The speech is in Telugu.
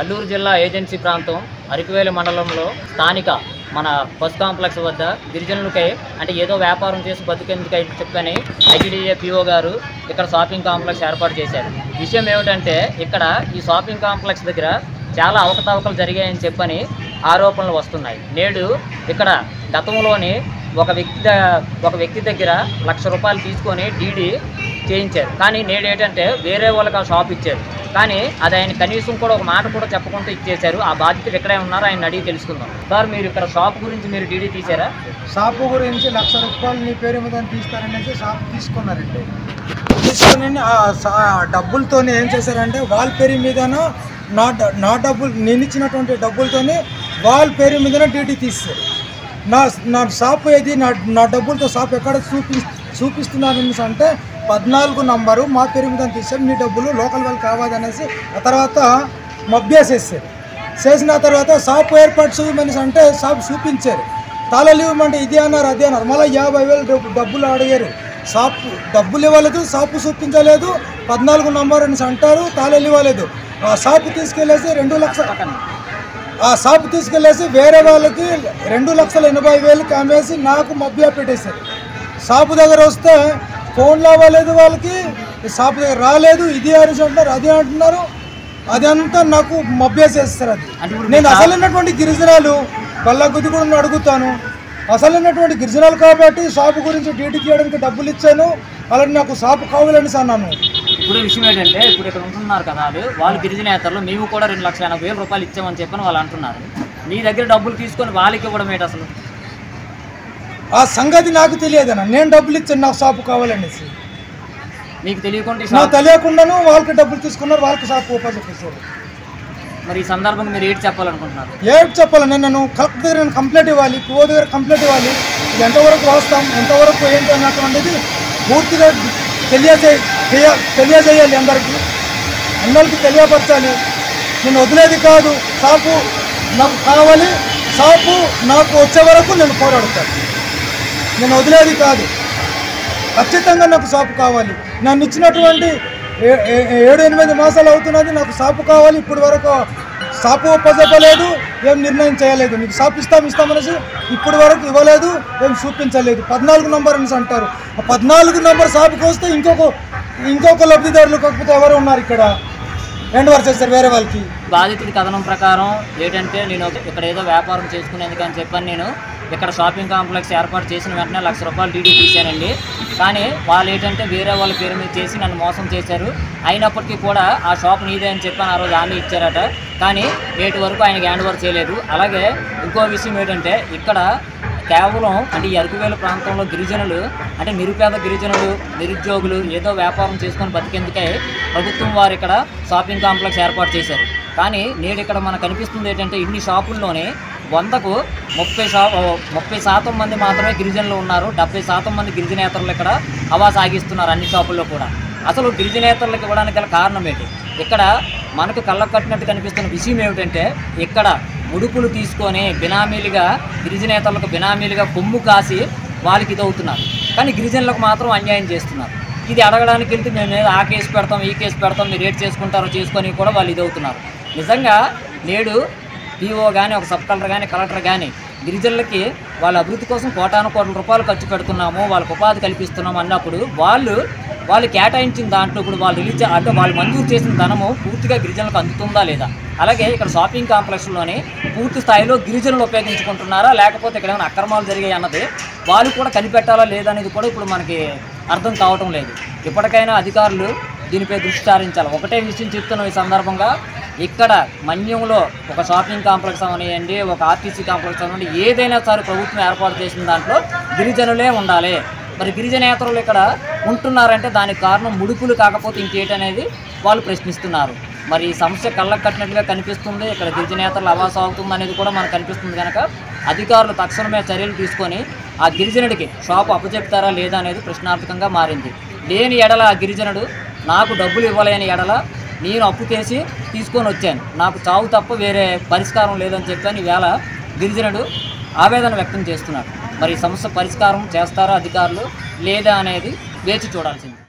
అల్లూరు జిల్లా ఏజెన్సీ ప్రాంతం అరకువేలి మండలంలో స్థానిక మన బస్ కాంప్లెక్స్ వద్ద గిరిజనులకై అంటే ఏదో వ్యాపారం చేసి బతికేందుకై చెప్పని ఐటీడీఏ పిఓ గారు ఇక్కడ షాపింగ్ కాంప్లెక్స్ ఏర్పాటు చేశారు విషయం ఏమిటంటే ఇక్కడ ఈ షాపింగ్ కాంప్లెక్స్ దగ్గర చాలా అవకతవకలు జరిగాయని చెప్పని ఆరోపణలు వస్తున్నాయి నేడు ఇక్కడ గతంలోని ఒక వ్యక్తి ద- ఒక వ్యక్తి దగ్గర లక్ష రూపాయలు తీసుకొని డీడీ చేయించారు కానీ నేడు ఏంటంటే వేరే వాళ్ళకి ఆ షాప్ ఇచ్చారు కానీ అది ఆయన కనీసం కూడా ఒక మాట కూడా చెప్పకుండా ఇచ్చేశారు ఆ బాధ్యతలు ఎక్కడే ఉన్నారో ఆయన అడిగి తెలుసుకుందాం సార్ మీరు ఇక్కడ షాప్ గురించి మీరు డీడీ తీశారా షాపు గురించి లక్ష రూపాయలు నీ పేరు మీద తీస్తారనేసి షాప్ తీసుకున్నారండి తీసుకొని ఆ సా- ఆ డబ్బులతోనే ఏం చేశారంటే వాళ్ళ పేరు మీదనో నా డ- నా డబ్బులు నేను ఇచ్చినటువంటి డబ్బులతోనే వాళ్ళ పేరు మీదనే డ్యూటీ తీస్తారు నా నా షాప్ ఏది నా నా డబ్బులతో షాప్ ఎక్కడ చూపి చూపిస్తున్నారనేసి అంటే పద్నాలుగు నంబరు మా పేరు మీద తీసారు మీ డబ్బులు లోకల్ వాళ్ళు కావాలనేసి ఆ తర్వాత మభ్యాసేస్తారు చేసిన తర్వాత షాప్ ఏర్పాటు చూపమనేసి అంటే షాప్ చూపించారు తాళాలు ఇవ్వమంటే ఇది అన్నారు అది అన్నారు మళ్ళీ యాభై వేలు డబ్బు- డబ్బులు అడిగారు షాప్ డబ్బులు ఇవ్వలేదు షాపు చూపించలేదు పద్నాలుగు నంబర్ అనేసి అంటారు తాళాలు ఇవ్వలేదు ఆ షాపు తీసుకెళ్ళేసి రెండు లక్షల ఆ షాపు తీసుకెళ్ళేసి వేరే వాళ్ళకి రెండు లక్షల ఎనభై వేలకి అమ్మేసి నాకు మభ్య పెట్టేశారు షాపు దగ్గర వస్తే ఫోన్లో అవ్వలేదు వాళ్ళకి ఈ షాపు దగ్గర రాలేదు ఇది అనేసి అంటున్నారు అది అంటున్నారు అదంతా నాకు మభ్య చేస్తారు అది అంటే ఇప్పుడు నేను అసలు ఉన్నటువంటి గిరిజనాలు బల్ల గుద్ది కూడా నేను అడుగుతాను అసలు ఉన్నటువంటి గిరిజనాలు కాబట్టి షాపు గురించి డ్యూటీ చేయడానికి డబ్బులు ఇచ్చాను అలాంటి నాకు షాపు కావాలని అన్నాను ఇప్పుడు విషయం ఏంటంటే ఇప్పుడు ఇక్కడ ఉంటున్నారు కదా వాళ్ళు వాళ్ళు గిరిజనేతలు మేము కూడా రెండు లక్షల ఎనభై వేల రూపాయలు ఇచ్చామని చెప్పని వాళ్ళు అంటున్నారు మీ దగ్గర డబ్బులు తీసుకొని వాళ్ళకి ఇవ్వడం ఏంటి అసలు ఆ సంగతి నాకు తెలియదన్న నేను డబ్బులు ఇచ్చాను నాకు షాపు కావాలనేసి మీకు తెలియకుండా ఈ నాకు షాప్ తెలియకుండాను వాళ్ళకి డబ్బులు తీసుకున్నారు వాళ్ళకి షాపు ఓపెన్ చెప్పేశారు మరి ఈ సందర్భంగా మీరు ఏంటి చెప్పాలనుకుంటున్నారు ఏంటి చెప్పాలి నేను నేను కలెక్టర్ దగ్గర నేను కంప్లైంట్ ఇవ్వాలి పిఓ దగ్గర కంప్లైంట్ ఇవ్వాలి ఇది ఎంతవరకు వాస్తాం ఎంతవరకు ఏంటి అన్నటువంటిది పూర్తిగా తెలియజే తెలియ- తెలియజేయాలి అందరికీ అందరికీ తెలియపరచాలి నేను వదిలేది కాదు షాపు నాకు కావాలి షాపు నాకు వచ్చే వరకు నేను పోరాడతాను నేను వదిలేది కాదు ఖచ్చితంగా నాకు షాపు కావాలి నన్ను ఇచ్చినటువంటి ఏ- ఏ- ఏడు ఎనిమిది మాసాలు అవుతున్నది నాకు షాపు కావాలి ఇప్పటి వరకు షాపు ఒప్పజెప్పలేదు ఏం నిర్ణయం చేయలేదు నీకు షాప్ ఇస్తాం ఇస్తామనేసి ఇప్పటి వరకు ఇవ్వలేదు ఏం చూపించలేదు పద్నాలుగు నంబర్ అనేసి అంటారు ఆ పద్నాలుగు నంబర్ షాపుకి వస్తే ఇంకొక ఇంకొక లబ్ధిదారులు కాకపోతే ఎవరు ఉన్నారు ఇక్కడ ఎండ్ వర్క్ చేస్తారు వేరే వాళ్ళకి బాధితుడి కథనం ప్రకారం ఏంటంటే నేను ఇక్కడ ఏదో వ్యాపారం చేసుకునేందుకు అని చెప్పని నేను ఇక్కడ షాపింగ్ కాంప్లెక్స్ ఏర్పాటు చేసిన వెంటనే లక్ష రూపాయలు డీడీ తీశానండి కానీ వాళ్ళు ఏంటంటే వేరే వాళ్ళ పేరు మీద చేసి నన్ను మోసం చేశారు అయినప్పటికీ కూడా ఆ షాప్ నీదే అని చెప్పని ఆ రోజు హామీ ఇచ్చారట కానీ నేటి వరకు ఆయనకి హ్యాండ్ ఓవర్ చేయలేదు అలాగే ఇంకో విషయం ఏంటంటే ఇక్కడ కేవలం అంటే ఈ అరకువేలు ప్రాంతంలో గిరిజనులు అంటే నిరుపేద గిరిజనులు నిరుద్యోగులు ఏదో వ్యాపారం చేసుకొని బతికేందుకే ప్రభుత్వం వారు ఇక్కడ షాపింగ్ కాంప్లెక్స్ ఏర్పాటు చేశారు కానీ నేడు ఇక్కడ మనకు కనిపిస్తుంది ఏంటంటే ఇన్ని షాపుల్లోనే వందకు ముప్పై షా ముప్పై శాతం మంది మాత్రమే గిరిజనులు ఉన్నారు డెబ్బై శాతం మంది గిరిజనేతరులు ఇక్కడ హవా సాగిస్తున్నారు అన్ని షాపుల్లో కూడా అసలు గిరిజనేతరులకు ఇవ్వడానికి గల కారణం ఏంటి ఇక్కడ మనకు కళ్ళకు కట్టినట్టు కనిపిస్తున్న విషయం ఏమిటంటే ఇక్కడ ముడుపులు తీసుకొని బినామీలుగా గిరిజనేతలకు బినామీలుగా కొమ్ము కాసి వాళ్ళకి ఇదవుతున్నారు కానీ గిరిజనులకు మాత్రం అన్యాయం చేస్తున్నారు ఇది అడగడానికి వెళ్తే మేము ఏదో ఆ కేసు పెడతాం ఈ కేసు పెడతాం మీరు ఏడ్ చేసుకుంటారో చేసుకొని కూడా వాళ్ళు ఇదవుతున్నారు నిజంగా నేడు పీఓ కానీ ఒక సబ్ కలెక్టర్ కానీ కలెక్టర్ కానీ గిరిజనులకి వాళ్ళ అభివృద్ధి కోసం కోటాను కోట్ల రూపాయలు ఖర్చు పెడుతున్నాము వాళ్ళకి ఉపాధి కల్పిస్తున్నాము అన్నప్పుడు వాళ్ళు వాళ్ళు కేటాయించిన దాంట్లో ఇప్పుడు వాళ్ళు రిలీజ్ చే- అంటే వాళ్ళు మంజూరు చేసిన ధనము పూర్తిగా గిరిజనులకు అందుతుందా లేదా అలాగే ఇక్కడ షాపింగ్ కాంప్లెక్స్లోని పూర్తి స్థాయిలో గిరిజనులు ఉపయోగించుకుంటున్నారా లేకపోతే ఇక్కడ ఏమైనా అక్రమాలు జరిగాయి అన్నది వాళ్ళు కూడా కనిపెట్టాలా లేదా అనేది కూడా ఇప్పుడు మనకి అర్థం కావటం లేదు ఇప్పటికైనా అధికారులు దీనిపై దృష్టి సారించాలి ఒకటే విషయం చెప్తున్నాం ఈ సందర్భంగా ఇక్కడ మన్యంలో ఒక షాపింగ్ కాంప్లెక్స్ అవనివ్వండి ఒక ఆర్టీసీ కాంప్లెక్స్ అవనివ్వండి ఏదైనా సరే ప్రభుత్వం ఏర్పాటు చేసిన దాంట్లో గిరిజనులే ఉండాలి మరి గిరిజనేతరులు ఇక్కడ ఉంటున్నారంటే దానికి కారణం ముడుపులు కాకపోతే ఇంకేటనేది వాళ్ళు ప్రశ్నిస్తున్నారు మరి ఈ సమస్య కళ్ళకు కట్టినట్టుగా కనిపిస్తుంది ఇక్కడ గిరిజనేతరులు అవాస అవుతుంది అనేది కూడా మనకు కనిపిస్తుంది కనుక అధికారులు తక్షణమే చర్యలు తీసుకొని ఆ గిరిజనుడికి షాపు అప్పచెప్తారా లేదా అనేది ప్రశ్నార్థకంగా మారింది లేని ఎడల ఆ గిరిజనుడు నాకు డబ్బులు ఇవ్వలేని ఎడల నేను అప్పు చేసి తీసుకొని వచ్చాను నాకు చావు తప్ప వేరే పరిష్కారం లేదని చెప్పాను ఈవేళ గిరిజనుడు ఆవేదన వ్యక్తం చేస్తున్నాడు మరి ఈ సమస్య పరిష్కారం చేస్తారా అధికారులు లేదా అనేది వేచి చూడాల్సింది